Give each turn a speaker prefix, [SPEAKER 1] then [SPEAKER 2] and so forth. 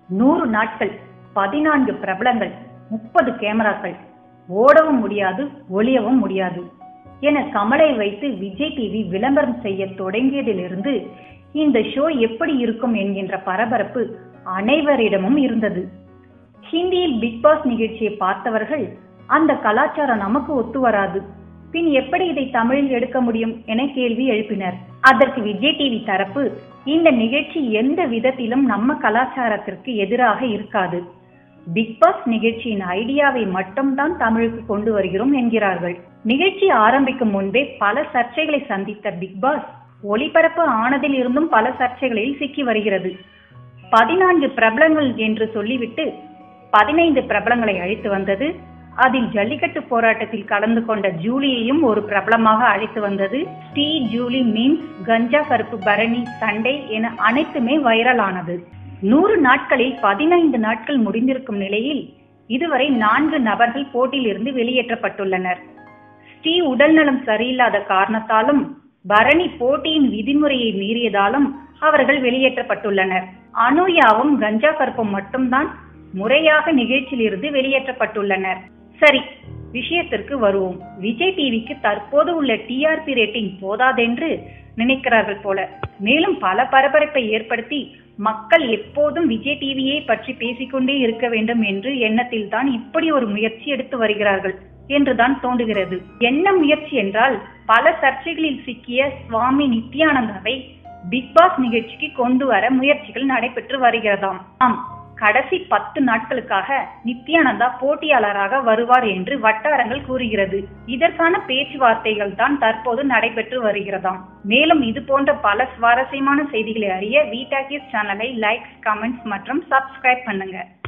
[SPEAKER 1] நூறு நாட்கள் பதினான்கு பிரபலங்கள் முப்பது கேமராக்கள் ஓடவும் முடியாது ஒளியவும் முடியாது என கமலை வைத்து விஜய் டிவி விளம்பரம் செய்ய தொடங்கியதிலிருந்து இந்த ஷோ எப்படி இருக்கும் என்கின்ற பரபரப்பு அனைவரிடமும் இருந்தது ஹிந்தியில் பிக் பாஸ் நிகழ்ச்சியை பார்த்தவர்கள் அந்த கலாச்சாரம் நமக்கு ஒத்து வராது பின் எப்படி இதை தமிழில் எடுக்க முடியும் என கேள்வி எழுப்பினர் அதற்கு விஜய் டிவி தரப்பு இந்த நிகழ்ச்சி எந்த விதத்திலும் நம்ம கலாச்சாரத்திற்கு எதிராக இருக்காது பிக் பாஸ் நிகழ்ச்சியின் ஐடியாவை மட்டும்தான் தமிழுக்கு கொண்டு வருகிறோம் என்கிறார்கள் நிகழ்ச்சி ஆரம்பிக்கும் முன்பே பல சர்ச்சைகளை சந்தித்த பிக் பாஸ் ஒளிபரப்பு ஆனதில் இருந்தும் பல சர்ச்சைகளில் சிக்கி வருகிறது பதினான்கு பிரபலங்கள் என்று சொல்லிவிட்டு பதினைந்து பிரபலங்களை அழைத்து வந்தது அதில் ஜல்லிக்கட்டு போராட்டத்தில் கலந்து கொண்ட ஜூலியையும் ஒரு பிரபலமாக அழைத்து வந்தது ஸ்ரீ ஜூலி மீன்ஸ் கஞ்சா கருப்பு பரணி சண்டை என அனைத்துமே வைரல் ஆனது நூறு நாட்களில் பதினைந்து நாட்கள் முடிந்திருக்கும் நிலையில் இதுவரை நான்கு நபர்கள் போட்டியிலிருந்து வெளியேற்றப்பட்டுள்ளனர் ஸ்ரீ உடல்நலம் சரியில்லாத காரணத்தாலும் பரணி போட்டியின் விதிமுறையை மீறியதாலும் அவர்கள் வெளியேற்றப்பட்டுள்ளனர் அனுயாவும் கஞ்சா கருப்பும் மட்டும்தான் முறையாக நிகழ்ச்சியிலிருந்து வெளியேற்றப்பட்டுள்ளனர் சரி விஷயத்திற்கு வருவோம் விஜய் டிவிக்கு தற்போது உள்ள டிஆர்பி ரேட்டிங் போதாதென்று நினைக்கிறார்கள் போல மேலும் பல பரபரப்பை ஏற்படுத்தி மக்கள் எப்போதும் விஜய் டிவியை பற்றி பேசிக்கொண்டே இருக்க வேண்டும் என்று எண்ணத்தில் தான் இப்படி ஒரு முயற்சி எடுத்து வருகிறார்கள் என்றுதான் தோன்றுகிறது என்ன முயற்சி என்றால் பல சர்ச்சைகளில் சிக்கிய சுவாமி நித்யானந்தாவை பிக் பாஸ் நிகழ்ச்சிக்கு கொண்டு வர முயற்சிகள் நடைபெற்று வருகிறதாம் ஆம் கடைசி பத்து நாட்களுக்காக நித்யானந்தா போட்டியாளராக வருவார் என்று வட்டாரங்கள் கூறுகிறது இதற்கான பேச்சுவார்த்தைகள் தான் தற்போது நடைபெற்று வருகிறதாம் மேலும் இது போன்ற பல சுவாரஸ்யமான செய்திகளை அறிய வீட்டாக்கிஸ் சேனலை லைக்ஸ் கமெண்ட்ஸ் மற்றும் சப்ஸ்கிரைப் பண்ணுங்க